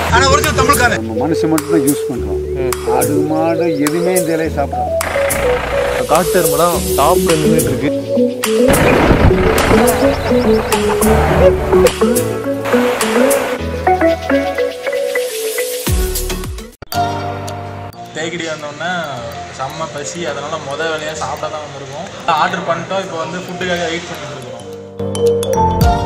ஆனா ஒரிஜினல் தமிழ்காரன் நம்ம மனுஷன் மட்டும் தான் யூஸ் பண்ணுறோம் ஆடு மாடு எதுவுமே இந்த இலையை சாப்பிடாது காட்டு எருமெல்லாம் டாப்ல நின்றுட்டு இருக்கு தேக்கடி வந்தோடனே செம்ம பசி அதனால் முத வேலையாக சாப்பிட தான் வந்திருக்கோம் ஆர்டர் பண்ணிட்டோம் இப்போ வந்து ஃபுட்டுக்காக வெயிட் பண்ணிட்டு இருக்கோம்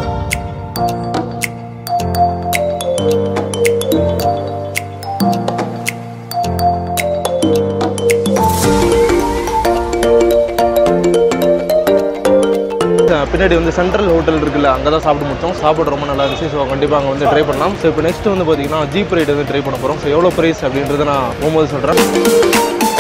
பின்னாடி வந்து சென்ட்ரல் ஹோட்டல் இருக்குல்ல அங்கே தான் சாப்பிட்டு முடிச்சோம் சாப்பிட ரொம்ப நல்லா இருந்துச்சு ஸோ கண்டிப்பாக அங்கே வந்து ட்ரை பண்ணலாம் ஸோ இப்போ நெக்ஸ்ட் வந்து பார்த்தீங்கன்னா ஜீப் ரைடு வந்து ட்ரை பண்ண போகிறோம் ஸோ எவ்வளோ ப்ரைஸ் அப்படின்றத நான் போகும்போது சொல்கிறேன்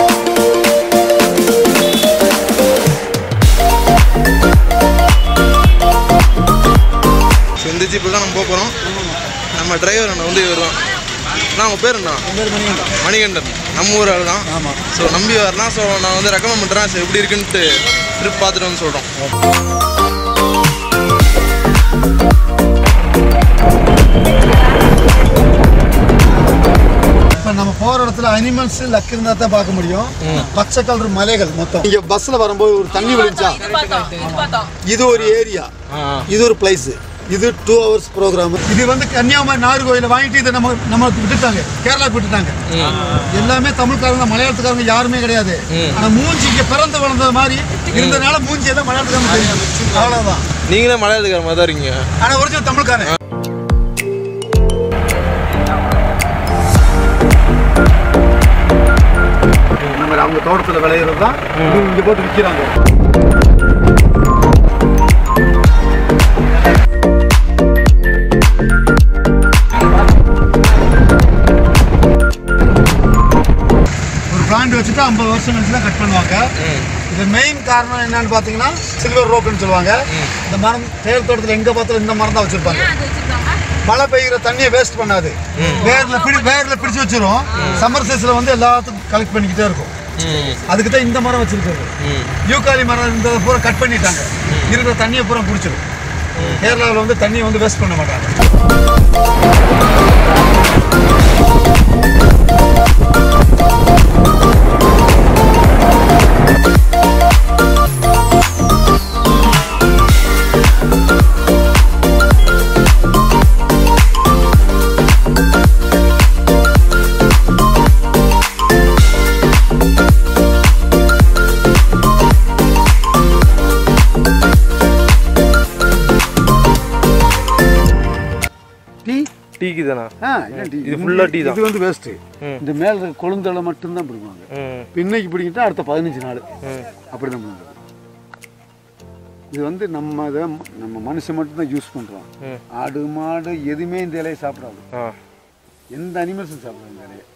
ஸோ இந்த ஜீப்பில் தான் நம்ம போக போகிறோம் நம்ம டிரைவர் அண்ணன் வந்து வருவோம் நான் உங்கள் பேர் என்ன மணிகண்டன் நம்ம ஊர் ஆள் தான் ஆமாம் ஸோ நம்பி வரலாம் ஸோ நான் வந்து ரெக்கமெண்ட் பண்ணுறேன் ஸோ எப்படி இருக்குன்ட்டு ட்ரிப் பார்த்துட்டு வந்து சொல்கிறோம் இப்ப நம்ம போற இடத்துல அனிமல்ஸ் லக் இருந்தா தான் பார்க்க முடியும் பச்சை கலர் மலைகள் மொத்தம் இங்க பஸ்ல வரும்போது ஒரு தண்ணி விழுந்துச்சா இது ஒரு ஏரியா இது ஒரு பிளேஸ் இது டூ ஹவர்ஸ் ப்ரோக்ராம் இது வந்து கன்னியாகுமரி நாகர்கோயில வாங்கிட்டு இதை நம்ம நம்ம விட்டுட்டாங்க கேரளாக்கு விட்டுட்டாங்க எல்லாமே தமிழ்காரங்க மலையாளத்துக்காரங்க யாருமே கிடையாது ஆனா மூஞ்சி இங்க பிறந்து வளர்ந்தது மாதிரி இருந்ததுனால மூஞ்சி எல்லாம் மலையாளத்துக்காரங்க தெரியும் அவ்வளவுதான் நீங்களே மலையாளத்துக்கார மாதிரி தான் இருக்கீங்க ஆனா ஒரிஜினல் தமிழ்காரன் நம்ம அவங்க தோட்டத்தில் விளையிறது தான் இங்க போட்டு விற்கிறாங்க ஒரு பிளான்ட் வச்சுட்டு ஐம்பது வருஷம் கழிச்சு தான் கட் பண்ணுவாங்க இது மெயின் காரணம் என்னன்னு பார்த்தீங்கன்னா சில்வர் ரோக்குன்னு சொல்லுவாங்க இந்த மரம் தேர் தோட்டத்தில் எங்கே பார்த்தாலும் இந்த மரம் தான் வச்சுருப்பாங்க மழை பெய்கிற தண்ணியை வேஸ்ட் பண்ணாது வேர்ல பிடி வேர்ல பிடிச்சு வச்சிரும் சம்மர் சீஸ்ல வந்து எல்லாத்துக்கும் கலெக்ட் பண்ணிக்கிட்டே இருக்கும் அதுக்கு தான் இந்த மரம் வச்சிருக்கிறது யூகாலி மரம் இருந்ததை பூரா கட் பண்ணிட்டாங்க இருக்கிற தண்ணியை பூரா பிடிச்சிடும் கேரளாவில் வந்து தண்ணியை வந்து வேஸ்ட் பண்ண மாட்டாங்க டீ டீக்கு தானே ஆ இல்லை டீ இது full ஆ டீ தான். இது வந்து வேஸ்ட்டு இந்த மேலே இருக்க கொழுந்தலை மட்டும்தான் பிடிக்குவாங்க ம் இப்போ இன்னைக்கு பிடிக்கிட்டா அடுத்த பதினஞ்சு நாள் அப்படி தான் பண்ணுறது இது வந்து நம்ம இதை நம்ம மனுஷன் மட்டும்தான் யூஸ் பண்ணுறோம் ஆடு மாடு எதுவுமே இந்த இலையை சாப்பிடாது ஆ எந்த அனிமல்ஸும் சாப்பிடாது இந்த இலையை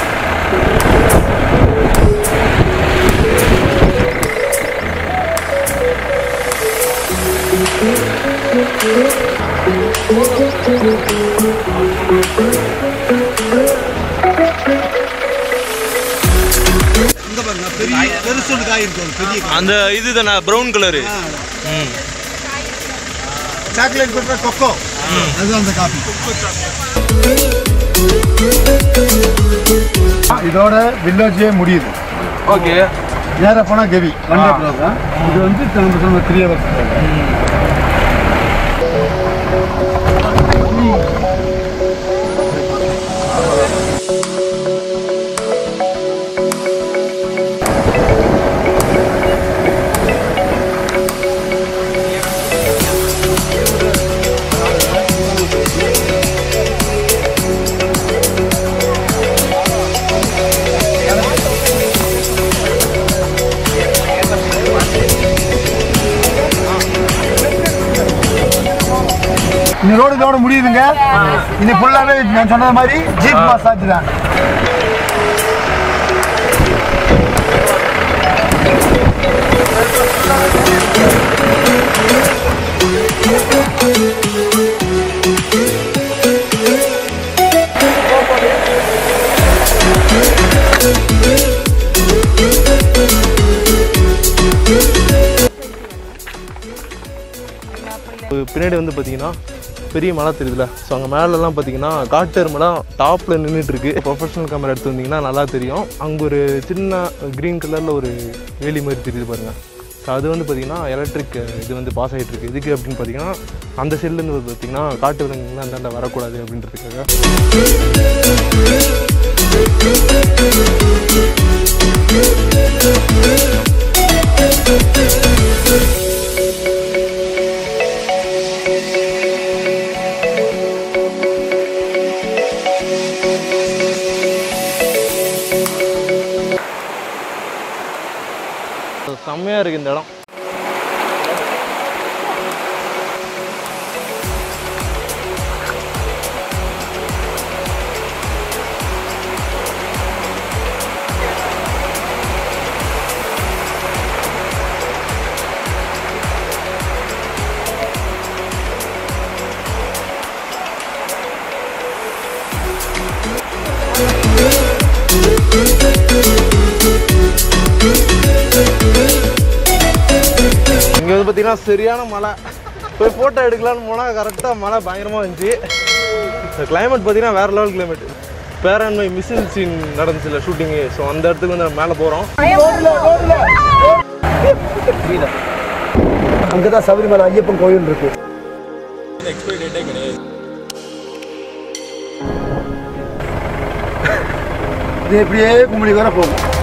இங்க பாருங்க பெரிய பெருசு காய் இருக்கும் பெரிய காய். அந்த இது தானே ப்ரௌன் கலரு சாக்லேட் பெற்ற கொக்கோ அதுதான் அந்த காபி இதோட வில்லேஜே முடியுது ஓகே நேரா போனா கவி ஒன் டே ப்ரோக்ராம் இது வந்து நம்ம சொன்ன த்ரீ ஹவர்ஸ் இந்த ரோடு இதோட முடியுதுங்க இது ஃபுல்லாவே நான் சொன்னது மாதிரி ஜீப் மசாஜ் தான் பின்னாடி வந்து பார்த்தீங்கன்னா பெரிய மலை தெரியுதுல ஸோ அங்கே மேலெல்லாம் பார்த்தீங்கன்னா காட்டு எருமைலாம் டாப்பில் நின்றுட்டு இருக்கு ப்ரொஃபஷனல் கேமரா எடுத்து வந்தீங்கன்னா நல்லா தெரியும் அங்கே ஒரு சின்ன க்ரீன் கலரில் ஒரு வேலி மாதிரி தெரியுது பாருங்கள் ஸோ அது வந்து பார்த்தீங்கன்னா எலக்ட்ரிக் இது வந்து பாஸ் ஆகிட்டு இருக்கு எதுக்கு அப்படின்னு பார்த்தீங்கன்னா அந்த சைட்லேருந்து பார்த்தீங்கன்னா காட்டு விலங்குகள் அந்தாண்ட வரக்கூடாது அப்படின்றதுக்காக செம்மையாக இருக்குது இந்த இடம் இங்கே வந்து பார்த்தீங்கன்னா சரியான மழை போய் ஃபோட்டோ எடுக்கலான்னு போனால் கரெக்டாக மழை பயங்கரமாக இருந்துச்சு இந்த கிளைமேட் பார்த்தீங்கன்னா வேறு லெவல் கிளைமேட் பேரண்மை மிஷின் சீன் நடந்துச்சுல ஷூட்டிங்கு ஸோ அந்த இடத்துக்கு வந்து நம்ம மேலே போகிறோம் அங்கே தான் சபரிமலை ஐயப்பன் கோயில் இருக்கு எக்ஸ்பைரி டேட்டே கிடையாது இது இப்படியே கும்பலி வர போகும்